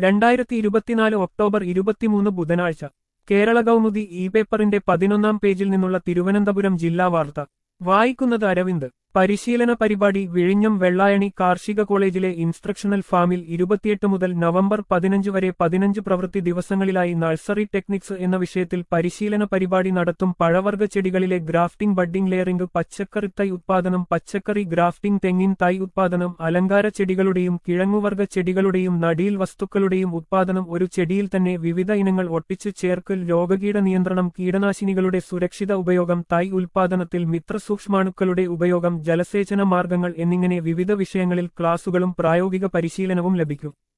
രണ്ടായിരത്തി ഇരുപത്തിനാല് ഒക്ടോബർ ഇരുപത്തിമൂന്ന് ബുധനാഴ്ച കേരള കൗമുദി ഇ പേപ്പറിന്റെ പതിനൊന്നാം പേജിൽ നിന്നുള്ള തിരുവനന്തപുരം ജില്ലാ വാർത്ത വായിക്കുന്നത് അരവിന്ദ് പരിശീലന പരിപാടി വിഴിഞ്ഞം വെള്ളായണി കാർഷിക കോളേജിലെ ഇൻസ്ട്രക്ഷണൽ ഫാമിൽ ഇരുപത്തിയെട്ട് മുതൽ നവംബർ പതിനഞ്ച് വരെ പതിനഞ്ച് പ്രവൃത്തി ദിവസങ്ങളിലായി നഴ്സറി ടെക്നിക്സ് എന്ന വിഷയത്തിൽ പരിശീലന പരിപാടി നടത്തും പഴവർഗ്ഗ ചെടികളിലെ ഗ്രാഫ്റ്റിംഗ് ബഡ്ഡിംഗ് ലെയറിംഗ് പച്ചക്കറി തൈ ഉത്പാദനം പച്ചക്കറി ഗ്രാഫ്റ്റിംഗ് തെങ്ങിൻ തൈ ഉത്പാദനം അലങ്കാര ചെടികളുടെയും കിഴങ്ങുവർഗ്ഗ ചെടികളുടെയും നടീൽ വസ്തുക്കളുടെയും ഉത്പാദനം ഒരു ചെടിയിൽ തന്നെ വിവിധ ഇനങ്ങൾ ഒട്ടിച്ചു ചേർക്കൽ രോഗകീട നിയന്ത്രണം കീടനാശിനികളുടെ സുരക്ഷിത ഉപയോഗം തൈ ഉൽപാദനത്തിൽ മിത്രസൂക്ഷ്മാണുക്കളുടെ ഉപയോഗം ജലസേചന മാർഗങ്ങൾ എന്നിങ്ങനെ വിവിധ വിഷയങ്ങളിൽ ക്ലാസുകളും പ്രായോഗിക പരിശീലനവും ലഭിക്കും